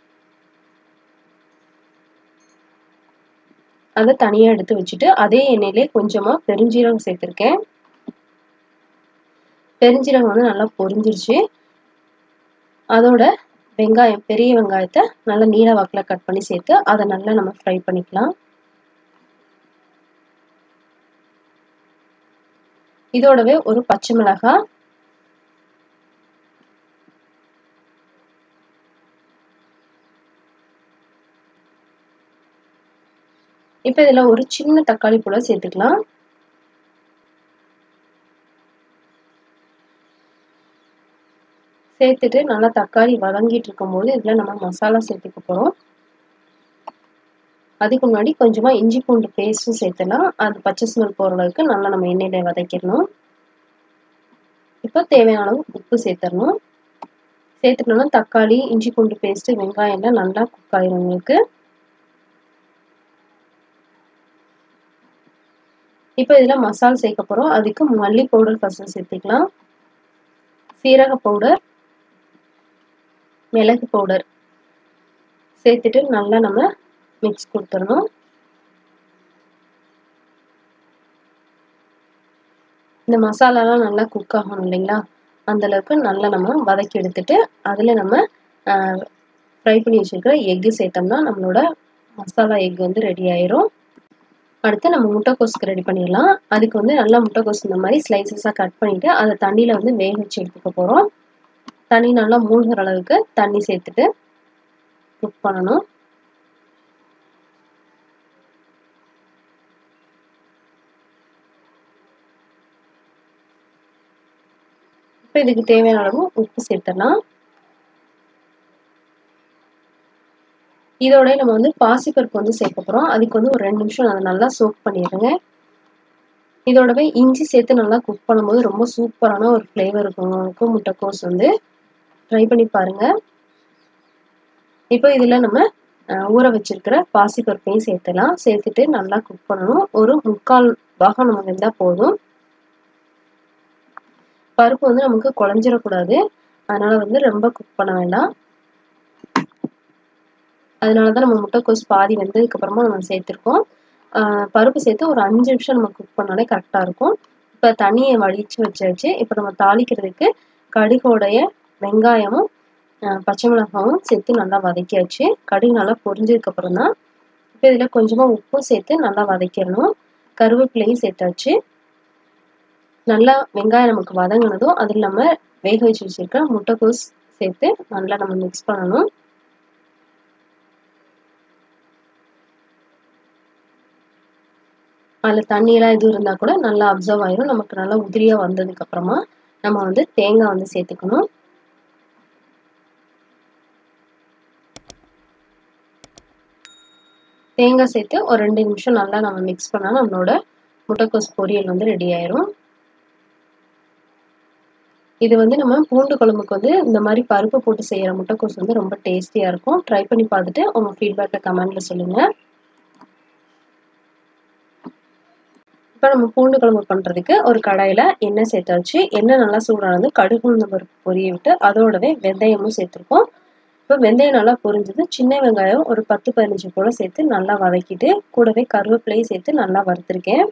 அதை தனியாக எடுத்து வச்சுட்டு அதே எண்ணெயிலே கொஞ்சமாக பெருஞ்சீரகம் சேர்த்துருக்கேன் பெருஞ்சீரகம் வந்து நல்லா பொரிஞ்சிருச்சு அதோட வெங்காயம் பெரிய வெங்காயத்தை நல்லா நீல வாக்கில் கட் பண்ணி சேர்த்து அதை நல்லா நம்ம ஃப்ரை பண்ணிக்கலாம் இதோடவே ஒரு பச்சை மிளகாய் இப்போ இதில் ஒரு சின்ன தக்காளி போல சேர்த்துக்கலாம் சேர்த்துட்டு நல்லா தக்காளி வதங்கிட்டு இருக்கும்போது இதில் நம்ம மசாலா சேர்த்துக்க போகிறோம் அதுக்கு முன்னாடி கொஞ்சமாக இஞ்சி பூண்டு பேஸ்ட்டும் சேர்த்துலாம் அது பச்சை ஸ்மெல் போகிற அளவுக்கு நல்லா நம்ம எண்ணெயில் வதக்கிடணும் இப்போ தேவையான அளவு உப்பு சேர்த்துடணும் சேர்த்துட்டோம்னா தக்காளி இஞ்சி பூண்டு பேஸ்ட்டு வெங்காயம்லாம் நல்லா குக் ஆயிரும் உங்களுக்கு இப்போ இதில் மசால் சேர்க்க போகிறோம் அதுக்கு மல்லி பவுடர் ஃபஸ்ட்டு சேர்த்துக்கலாம் சீரக பவுடர் மிளகு பவுடர் சேர்த்துட்டு நல்லா நம்ம மிக்ஸ் கொடுத்துடணும் இந்த மசாலாலாம் நல்லா குக் ஆகணும் இல்லைங்களா அந்த அளவுக்கு நல்லா நம்ம வதக்கி எடுத்துட்டு அதில் நம்ம ஃப்ரை பண்ணி வச்சுருக்கிற எக்கு சேர்த்தோம்னா நம்மளோட மசாலா எக் வந்து ரெடி ஆயிரும் அடுத்து நம்ம முட்டைக்கோஸுக்கு ரெடி பண்ணிடலாம் அதுக்கு வந்து நல்லா முட்டைக்கோஸ் இந்த மாதிரி ஸ்லைசஸாக கட் பண்ணிவிட்டு அதை தண்ணியில் வந்து வேக வச்சு எடுத்துக்க போகிறோம் தண்ணி நல்லா மூழ்கிற அளவுக்கு தண்ணி சேர்த்துட்டு குக் பண்ணணும் இப்போ இதுக்கு தேவையான அளவு உப்பு சேர்த்துடலாம் இதோட நம்ம வந்து பாசிப்பருப்பு வந்து சேர்க்க போகிறோம் அதுக்கு வந்து ஒரு ரெண்டு நிமிஷம் அதை நல்லா சோக் பண்ணிடுங்க இதோடவே இஞ்சி சேர்த்து நல்லா குக் பண்ணும்போது ரொம்ப சூப்பரான ஒரு ஃப்ளேவர் இருக்கும் உங்களுக்கு முட்டைக்கோஸ் வந்து ட்ரை பண்ணி பாருங்க இப்போ இதில் நம்ம ஊற வச்சிருக்கிற பாசிப்பருப்பையும் சேர்த்துலாம் சேர்த்துட்டு நல்லா குக் பண்ணணும் ஒரு முக்கால் பாகம் நமக்கு இருந்தால் போதும் பருப்பு வந்து நமக்கு குழஞ்சிடக்கூடாது அதனால வந்து ரொம்ப குக் பண்ண வேண்டாம் அதனால தான் நம்ம முட்டைக்கோஸ் பாதி வந்ததுக்கு அப்புறமா நம்ம சேர்த்துருக்கோம் பருப்பு சேர்த்து ஒரு அஞ்சு நிமிஷம் நம்ம குக் பண்ணாலே கரெக்டாக இருக்கும் இப்போ தண்ணியை வடித்து வச்சாச்சு இப்போ நம்ம தாளிக்கிறதுக்கு கடுகோடைய வெங்காயமும் பச்சை மிளகாவும் சேர்த்து நல்லா வதக்கியாச்சு கடுகு நல்லா பொரிஞ்சதுக்கப்புறம் தான் இப்போ இதில் கொஞ்சமாக உப்பும் சேர்த்து நல்லா வதக்கிடணும் கருவேப்பிலையும் சேர்த்தாச்சு நல்லா வெங்காயம் நமக்கு வதங்கினதும் அதில் நம்ம வேக வச்சு வச்சுருக்க முட்டைக்கோஸ் சேர்த்து நல்லா நம்ம மிக்ஸ் பண்ணணும் அதில் தண்ணியெல்லாம் எதுவும் இருந்தால் கூட நல்லா அப்சர்வ் ஆயிரும் நமக்கு நல்லா உதிரியாக வந்ததுக்கு அப்புறமா நம்ம வந்து தேங்காய் வந்து சேர்த்துக்கணும் தேங்காய் சேர்த்து ஒரு ரெண்டு நிமிஷம் நல்லா நம்ம மிக்ஸ் பண்ணால் நம்மளோட முட்டைக்கோஸ் பொரியல் வந்து ரெடி ஆயிரும் இது வந்து நம்ம பூண்டு குழம்புக்கு வந்து இந்த மாதிரி பருப்பு போட்டு செய்கிற முட்டைக்கோஸ் வந்து ரொம்ப டேஸ்டியாக இருக்கும் ட்ரை பண்ணி பார்த்துட்டு உங்கள் ஃபீட்பேக்கை கமெண்ட்டில் சொல்லுங்கள் இப்போ நம்ம பூண்டு குழம்பு பண்ணுறதுக்கு ஒரு கடாயில் எண்ணெய் சேர்த்தாச்சு எண்ணெய் நல்லா சூடானது கடுகு உளுந்த பருப்பு பொரிய விட்டு அதோடவே வெந்தயமும் சேர்த்துருக்கோம் இப்போ வெந்தயம் நல்லா பொரிஞ்சது சின்ன வெங்காயம் ஒரு பத்து பதினஞ்சு போல சேர்த்து நல்லா வதக்கிட்டு கூடவே கருவேப்பிலையும் சேர்த்து நல்லா வறுத்துருக்கேன்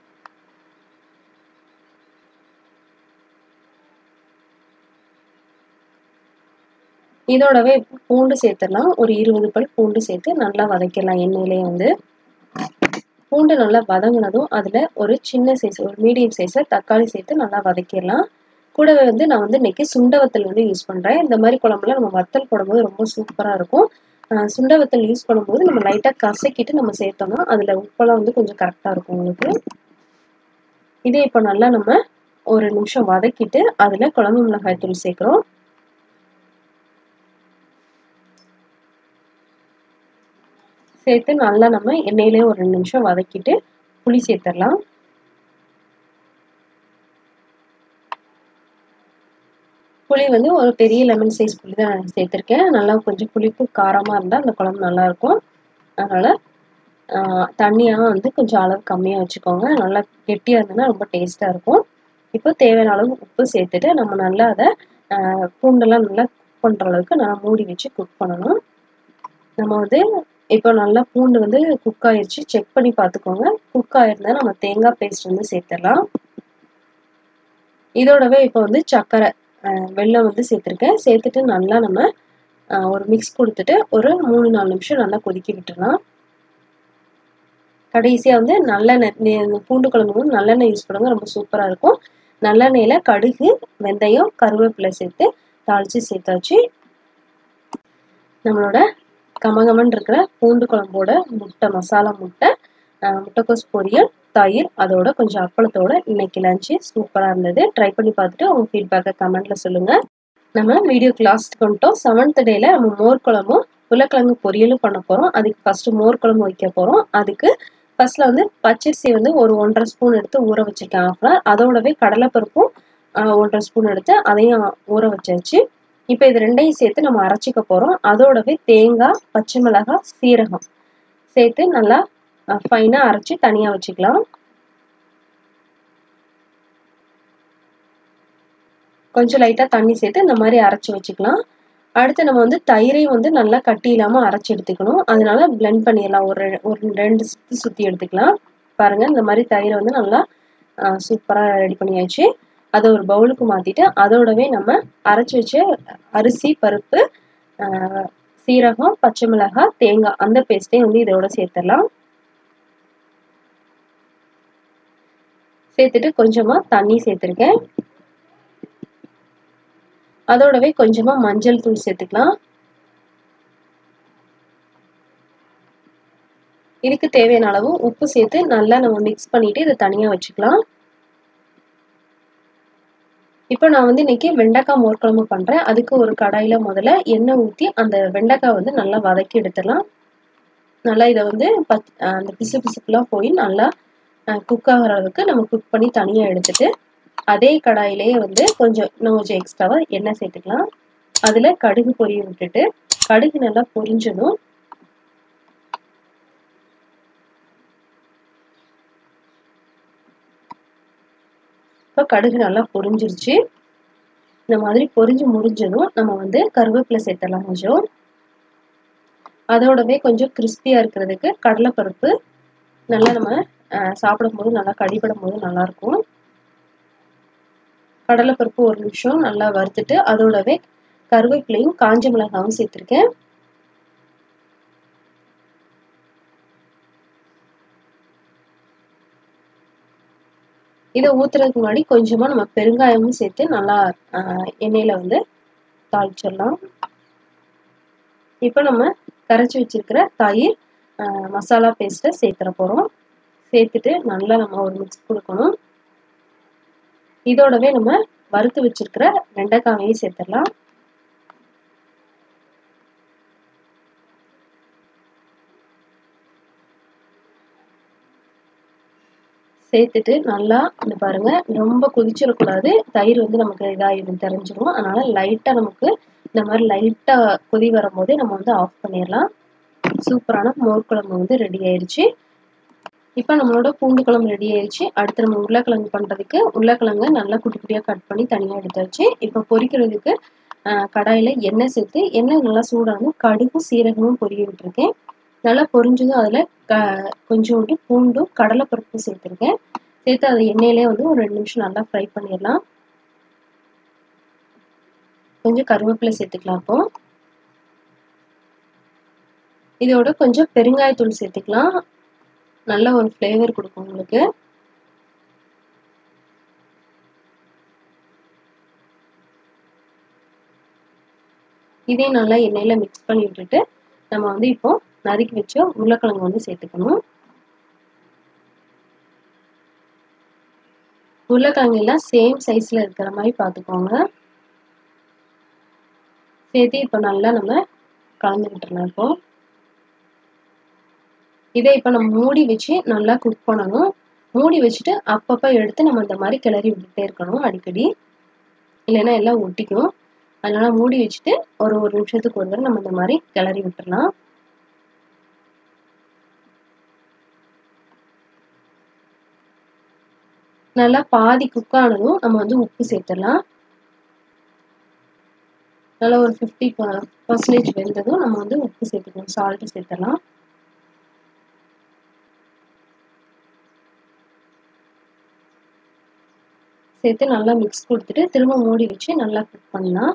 இதோடவே பூண்டு சேர்த்துடலாம் ஒரு இருபது பல் பூண்டு சேர்த்து நல்லா வதக்கிடலாம் எண்ணெயிலேயே வந்து பூண்டு நல்லா வதங்கினதும் அதில் ஒரு சின்ன சைஸ் ஒரு மீடியம் சைஸில் தக்காளி சேர்த்து நல்லா வதக்கிடலாம் கூடவே வந்து நான் வந்து இன்றைக்கி சுண்ட வத்தல் வந்து யூஸ் பண்ணுறேன் இந்த மாதிரி குழம்புல நம்ம வத்தல் போடும்போது ரொம்ப சூப்பராக இருக்கும் சுண்ட வத்தல் யூஸ் பண்ணும்போது நம்ம லைட்டாக கசக்கிட்டு நம்ம சேர்த்தோம்னா அதில் உப்பெல்லாம் வந்து கொஞ்சம் கரெக்டாக இருக்கும் உங்களுக்கு இதே இப்போ நல்லா நம்ம ஒரு நிமிஷம் வதக்கிட்டு அதில் குழம்பு மிளகாய் தூள் சேர்க்குறோம் சேர்த்து நல்லா நம்ம எண்ணெயிலே ஒரு ரெண்டு நிமிஷம் வதக்கிட்டு புளி சேர்த்துடலாம் புளி வந்து ஒரு பெரிய லெமன் சைஸ் புளி தான் நான் சேர்த்துருக்கேன் நல்லா கொஞ்சம் புளிப்பு காரமாக இருந்தால் அந்த குழம்பு நல்லாயிருக்கும் அதனால் தண்ணியாக வந்து கொஞ்சம் அளவு கம்மியாக வச்சுக்கோங்க நல்லா கெட்டியாக இருந்ததுன்னா ரொம்ப டேஸ்ட்டாக இருக்கும் இப்போ தேவையான அளவு உப்பு சேர்த்துட்டு நம்ம நல்லா அதை பூண்டெல்லாம் நல்லா குக் பண்ணுற அளவுக்கு நல்லா மூடி வச்சு குக் பண்ணணும் நம்ம வந்து இப்போ நல்லா பூண்டு வந்து குக் ஆயிடுச்சு செக் பண்ணி பார்த்துக்கோங்க குக் ஆயிருந்தா நம்ம தேங்காய் பேஸ்ட் வந்து சேர்த்துடலாம் இதோடவே இப்போ வந்து சர்க்கரை வெல்லம் வந்து சேர்த்துருக்கேன் சேர்த்துட்டு நல்லா நம்ம ஒரு மிக்ஸ் கொடுத்துட்டு ஒரு மூணு நாலு நிமிஷம் நல்லா கொதிக்க விட்டுடலாம் கடைசியாக வந்து நல்லெண்ணெய் பூண்டு குழம்பு வந்து நல்லெண்ணெய் யூஸ் பண்ணுங்க ரொம்ப சூப்பராக இருக்கும் நல்லெண்ணெயில் கடுகு வெந்தயம் கருவேப்பிலை சேர்த்து தாளித்து சேர்த்தாச்சு நம்மளோட கமகமன் இருக்கிற பூண்டு குழம்போட முட்டை மசாலா முட்டை முட்டைக்கோஸ் பொரியல் தயிர் அதோட கொஞ்சம் அப்பளத்தோட இன்னைக்கு லஞ்சு சூப்பராக இருந்தது ட்ரை பண்ணி பார்த்துட்டு உங்கள் ஃபீட்பேக்கை கமெண்ட்டில் சொல்லுங்கள் நம்ம வீடியோ கிளாஸ் கொண்டோம் செவன்த் டேல நம்ம மோர் குழம்பும் உருளைக்கிழங்கு பொரியலும் பண்ண போகிறோம் அதுக்கு ஃபஸ்ட்டு மோர் குழம்பு வைக்க போகிறோம் அதுக்கு ஃபர்ஸ்ட்ல வந்து பச்சரிசி வந்து ஒரு ஒன்றரை ஸ்பூன் எடுத்து ஊற வச்சிருக்கேன் ஆஃப் அதோடவே கடலைப்பருப்பும் ஒன்றரை ஸ்பூன் எடுத்து அதையும் ஊற வச்சாச்சு இப்போ இது ரெண்டையும் சேர்த்து நம்ம அரைச்சிக்க போகிறோம் அதோடவே தேங்காய் பச்சை மிளகாய் சீரகம் சேர்த்து நல்லா ஃபைனாக அரைச்சி தனியாக வச்சுக்கலாம் கொஞ்சம் லைட்டாக தண்ணி சேர்த்து இந்த மாதிரி அரைச்சி வச்சுக்கலாம் அடுத்து நம்ம வந்து தயிரையும் வந்து நல்லா கட்டி இல்லாமல் அரைச்சி எடுத்துக்கணும் அதனால பிளெண்ட் பண்ணிடலாம் ஒரு ஒரு ரெண்டு சுற்றி சுற்றி எடுத்துக்கலாம் பாருங்கள் இந்த மாதிரி தயிரை வந்து நல்லா சூப்பராக ரெடி பண்ணியாச்சு அதை ஒரு பவுலுக்கு மாற்றிட்டு அதோடவே நம்ம அரைச்சி வச்ச அரிசி பருப்பு சீரகம் பச்சை மிளகாய் தேங்காய் அந்த பேஸ்ட்டையும் வந்து இதோட சேர்த்துடலாம் சேர்த்துட்டு கொஞ்சமாக தண்ணி சேர்த்துருக்கேன் அதோடவே கொஞ்சமா மஞ்சள் தூள் சேர்த்துக்கலாம் இதுக்கு தேவையான அளவு உப்பு சேர்த்து நல்லா நம்ம மிக்ஸ் பண்ணிட்டு இதை தனியா வச்சுக்கலாம் இப்போ நான் வந்து இன்னைக்கு வெண்டைக்காய் மோர் குழம்பு பண்றேன் அதுக்கு ஒரு கடாயில முதல்ல எண்ணெய் ஊற்றி அந்த வெண்டைக்காய் வந்து நல்லா வதக்கி எடுத்துடலாம் நல்லா இதை வந்து பச் அந்த பிசு பிசுப்புலாம் போய் நல்லா குக் ஆகிற அளவுக்கு நம்ம குக் பண்ணி தனியாக எடுத்துட்டு அதே கடாயிலேயே வந்து கொஞ்சம் இன்னும் கொஞ்சம் எக்ஸ்ட்ராவாக எண்ணெய் சேர்த்துக்கலாம் அதில் கடுகு பொரிய விட்டுட்டு கடுகு நல்லா பொரிஞ்சதும் இப்போ கடுகு நல்லா பொரிஞ்சிருச்சு இந்த மாதிரி பொரிஞ்சு முடிஞ்சதும் நம்ம வந்து கருவேப்பிலை சேர்த்துடலாம் கொஞ்சம் அதோடவே கொஞ்சம் கிறிஸ்பியாக இருக்கிறதுக்கு கடலைப்பருப்பு நல்லா நம்ம சாப்பிடும் போது நல்லா கடிபடும் போது நல்லாயிருக்கும் கடலைப்பருப்பு ஒரு நிமிஷம் நல்லா வறுத்துட்டு அதோடவே கருவேப்பிலையும் காஞ்ச மிளகாவும் சேர்த்துருக்கேன் இதை ஊத்துறதுக்கு முன்னாடி கொஞ்சமா நம்ம பெருங்காயமும் சேர்த்து நல்லா எண்ணெயில வந்து தாளிச்சிடலாம் இப்போ நம்ம கரைச்சி வச்சிருக்கிற தயிர் மசாலா பேஸ்ட்டை சேர்த்துற போகிறோம் சேர்த்துட்டு நல்லா நம்ம ஒரு மிக்ஸ் கொடுக்கணும் இதோடவே நம்ம வறுத்து வச்சிருக்கிற வெண்டைக்காவையும் சேர்த்துடலாம் சேர்த்துட்டு நல்லா இந்த பாருங்க ரொம்ப கொதிச்சிடக்கூடாது தயிர் வந்து நமக்கு இதாகிடும் தெரிஞ்சிடும் அதனால லைட்டாக நமக்கு இந்த மாதிரி லைட்டாக கொதி வரும்போதே நம்ம வந்து ஆஃப் பண்ணிடலாம் சூப்பரான மோர் குழம்பு வந்து ரெடி ஆயிடுச்சு இப்போ நம்மளோட பூண்டு குழம்பு ரெடி ஆயிடுச்சு அடுத்து நம்ம உருளைக்கிழங்கு பண்ணுறதுக்கு உருளைக்கிழங்கு நல்லா குட்டி குட்டியாக கட் பண்ணி தனியாக எடுத்தாச்சு இப்போ பொரிக்கிறதுக்கு கடாயில் எண்ணெய் சேர்த்து எண்ணெய் நல்லா சூடாகும் கடுகும் சீரகமும் பொரிய விட்டுருக்கேன் நல்லா பொரிஞ்சதும் அதில் க கொஞ்சோண்டு பூண்டும் கடலைப்பருப்பும் சேர்த்துருக்கேன் சேர்த்து அதை எண்ணெயிலே வந்து ஒரு ரெண்டு நிமிஷம் நல்லா ஃப்ரை பண்ணிடலாம் கொஞ்சம் கருவேப்பிலை சேர்த்துக்கலாம் அப்போ இதோட கொஞ்சம் பெருங்காயத்தூள் சேர்த்துக்கலாம் நல்ல ஒரு ஃப்ளேவர் கொடுக்கும் உங்களுக்கு இதையும் நல்லா எண்ணெயில் மிக்ஸ் பண்ணி விட்டுட்டு நம்ம வந்து இப்போ நறுக்கி வச்ச உருளைக்கிழங்கு வந்து சேர்த்துக்கணும் உருளைக்கிழங்கு எல்லாம் சேம் சைஸில் இருக்கிற மாதிரி பார்த்துக்கோங்க சேர்த்து இப்போ நல்லா நம்ம கலந்து விட்டுறலாம் இப்போ இதை இப்போ நம்ம மூடி வச்சு நல்லா குக் பண்ணணும் மூடி வச்சுட்டு அப்பப்போ எடுத்து நம்ம இந்த மாதிரி கிளறி விட்டுட்டே இருக்கணும் அடிக்கடி இல்லைன்னா எல்லாம் ஒட்டிக்கும் அதனால மூடி வச்சுட்டு ஒரு ஒரு நிமிஷத்துக்கு ஒரு தடவை நம்ம இந்த மாதிரி கிளறி விட்டுறலாம் நல்லா பாதி குக் ஆனதும் நம்ம வந்து உப்பு சேர்த்துடலாம் நல்லா ஒரு ஃபிஃப்டி பர்சன்டேஜ் வெந்ததும் நம்ம வந்து உப்பு சேர்த்துக்கணும் சால்ட்டு சேர்த்துடலாம் சேர்த்து நல்லா மிக்ஸ் கொடுத்துட்டு திரும்ப மூடி வச்சு நல்லா குக் பண்ணலாம்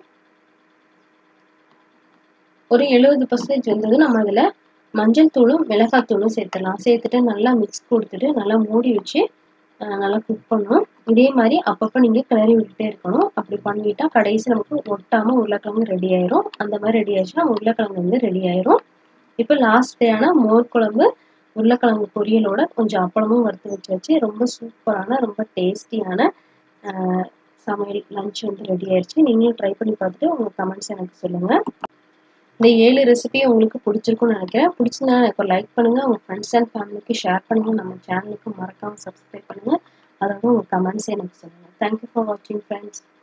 ஒரு எழுபது பர்சன்டேஜ் வெந்தது நம்ம அதில் மஞ்சள் தூளும் மிளகாய் தூளும் சேர்த்துடலாம் சேர்த்துட்டு நல்லா மிக்ஸ் கொடுத்துட்டு நல்லா மூடி வச்சு நல்லா குக் பண்ணணும் இதே மாதிரி அப்பப்போ நீங்கள் கிளறி விட்டுட்டே இருக்கணும் அப்படி பண்ணிட்டா கடைசி நமக்கு ஒட்டாமல் உருளைக்கிழங்கு ரெடி ஆயிரும் அந்த மாதிரி ரெடி ஆயிடுச்சுன்னா உருளைக்கிழங்கு வந்து ரெடி ஆயிரும் இப்போ லாஸ்ட் டேயான மோர் குழம்பு உருளைக்கிழங்கு பொரியலோட கொஞ்சம் அப்பளமும் வறுத்து வச்சாச்சு ரொம்ப சூப்பரான ரொம்ப டேஸ்டியான சமையல் லஞ்ச் வந்து ரெடி ஆயிடுச்சு நீங்களும் ட்ரை பண்ணி பார்த்துட்டு உங்கள் கமெண்ட்ஸ் எனக்கு சொல்லுங்கள் இந்த ஏழு ரெசிபி உங்களுக்கு பிடிச்சிருக்கும்னு நினைக்கிறேன் பிடிச்சிருந்தா எனக்கு லைக் பண்ணுங்கள் உங்கள் ஃப்ரெண்ட்ஸ் அண்ட் ஃபேமிலிக்கு ஷேர் பண்ணுங்கள் நம்ம சேனலுக்கு மறக்காமல் சப்ஸ்கிரைப் பண்ணுங்கள் அதோட உங்கள் கமெண்ட்ஸை எனக்கு சொல்லுங்கள் தேங்க்யூ ஃபார் வாட்சிங் ஃப்ரெண்ட்ஸ்